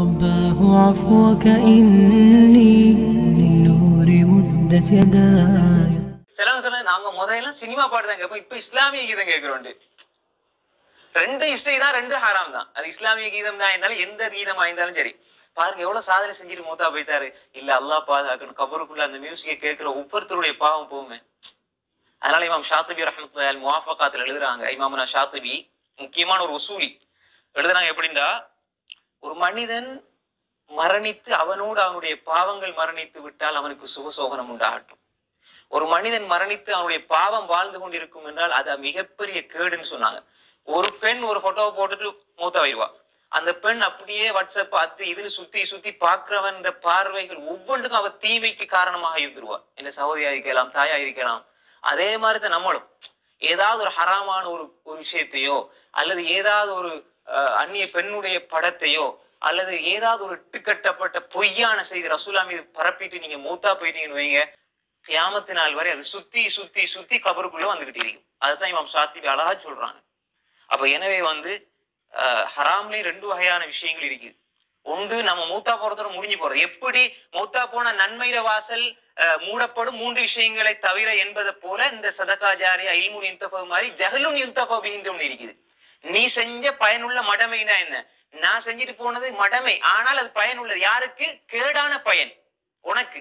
رباه عفوك إني للنور مدت يداي சிலவங்க சொன்னா நாங்க முதல்ல சினிமா பாட்டு தான் கேட்போம் இப்ப இஸ்லாமிய கீதம் கேட்கிறோம் ரெண்டு இசை தான் ரெண்டு ஹராம் தான் அது இஸ்லாமிய கீதம் தான் இருந்தாலும் எந்த கீதமா இருந்தாலும் சரி பாருங்க எவ்வளவு சாதனை செஞ்சுட்டு மூத்தா போய்த்தாரு இல்ல அல்லாஹ் பாதுகாக்கணும் கபருக்குள்ள அந்த மியூசிக்கை கேட்கிற ஒவ்வொருத்தருடைய பாவம் போகுமே அதனால இமாம் ஷாத்திபி ரஹமத்துல்லாஹி முவாஃபகாத்துல எழுதுறாங்க இமாமுனா ஷாத்திபி முக்கியமான ஒரு உசூலி எழுதுறாங்க எப்படின்னா ஒரு மனிதன் மரணித்து அவனோடு அவனுடைய பாவங்கள் மரணித்து விட்டால் அவனுக்கு சுகசோகனம் உண்டாகட்டும் ஒரு மனிதன் மரணித்து அவனுடைய பாவம் வாழ்ந்து கொண்டிருக்கும் என்றால் அது மிகப்பெரிய கேடுன்னு சொன்னாங்க ஒரு பெண் ஒரு போட்டோவை போட்டுட்டு மூத்த வைவா அந்த பெண் அப்படியே வாட்ஸ்அப் அது இதுன்னு சுத்தி சுத்தி பாக்குறவன் பார்வைகள் ஒவ்வொன்றுக்கும் அவ தீமைக்கு காரணமாக இருந்துருவா என்ன சகோதரியா இருக்கலாம் தாயா இருக்கலாம் அதே மாதிரி தான் நம்மளும் ஏதாவது ஒரு ஹராமான ஒரு ஒரு விஷயத்தையோ அல்லது ஏதாவது ஒரு அஹ், அந்நிய பெண்ணுடைய படத்தையோ அல்லது ஏதாவது ஒரு இட்டுக்கட்டப்பட்ட பொய்யான செய்தி ரசூலா மீது பரப்பிட்டு நீங்க மூத்தா போயிட்டீங்கன்னு வைங்க கியாமத்து நாள் வரை அது சுத்தி சுத்தி சுத்தி கபருக்குள்ள வந்துகிட்டு இருக்கும் அதுதான் இமாம் சாத்திபி அழகா சொல்றாங்க அப்ப எனவே வந்து அஹ், ஹராம்லயும் ரெண்டு வகையான விஷயங்கள் இருக்குது ஒன்று நம்ம மூத்தா போறதோட முடிஞ்சு போறது எப்படி மூத்தா போன நன்மையில வாசல் அஹ், மூடப்படும் மூன்று விஷயங்களை தவிர என்பதை போல இந்த சதகா ஜாரியா இல்முன் யுந்தஃப மாதிரி ஜஹலுன் யுந்தஃப பிகின்ற ஒண்ணு இருக்குது நீ செஞ்ச பயனுள்ள மடமைனா என்ன நான் செஞ்சுட்டு போனது மடமை ஆனால் அது பயனுள்ளது யாருக்கு கேடான பயன் உனக்கு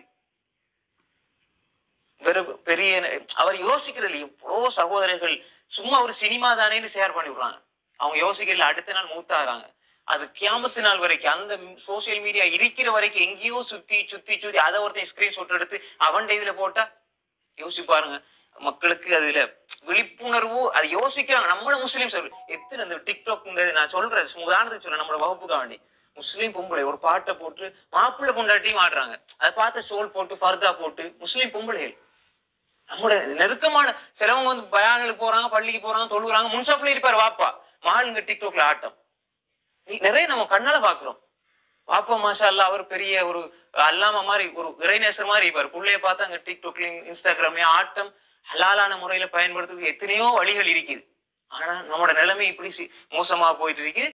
வெறும் பெரிய அவர் யோசிக்கிறது எவ்வளோ சகோதரர்கள் சும்மா ஒரு சினிமா தானேன்னு ஷேர் பண்ணி விடுறாங்க அவங்க யோசிக்கல அடுத்த நாள் மூத்தாகிறாங்க அது கியாமத்து நாள் வரைக்கும் அந்த சோசியல் மீடியா இருக்கிற வரைக்கும் எங்கேயோ சுத்தி சுத்தி சுத்தி அதை ஒருத்தன் ஸ்கிரீன்ஷாட் எடுத்து அவன் இதுல போட்டா யோசிச்சு பாருங்க மக்களுக்கு அதுல விழிப்புணர்வு அது யோசிக்கிறாங்க நம்மள முஸ்லீம் சொல்லு எத்தனை இந்த டிக்டாக் நான் சொல்றேன் உதாரணத்துக்கு சொல்றேன் நம்மளோட வகுப்புக்காக வேண்டி முஸ்லீம் பொம்பளை ஒரு பாட்டை போட்டு மாப்பிள்ளை பொண்டாட்டியும் ஆடுறாங்க அதை பார்த்து சோல் போட்டு ஃபர்தா போட்டு முஸ்லீம் பொம்பளைகள் நம்மளோட நெருக்கமான சிலவங்க வந்து பயானுக்கு போறாங்க பள்ளிக்கு போறாங்க தொழுகிறாங்க முன்சாப்ல இருப்பாரு வாப்பா மகளுங்க டிக்டாக்ல ஆட்டம் நீ- நிறைய நம்ம கண்ணால பாக்குறோம் பாப்பா மாஷா அல்லா அவர் பெரிய ஒரு அல்லாம மாதிரி ஒரு இறைநேசர் மாதிரி இருப்பார் புள்ளைய பார்த்தா அங்க டிக்டாக்லயும் இன்ஸ்டாகிராம்லயும் ஆட்டம் ஹலாலான முறையில பயன்படுத்துறதுக்கு எத்தனையோ வழிகள் இருக்குது ஆனா நம்மளோட நிலைமை இப்படி சி- மோசமா போயிட்டு இருக்குது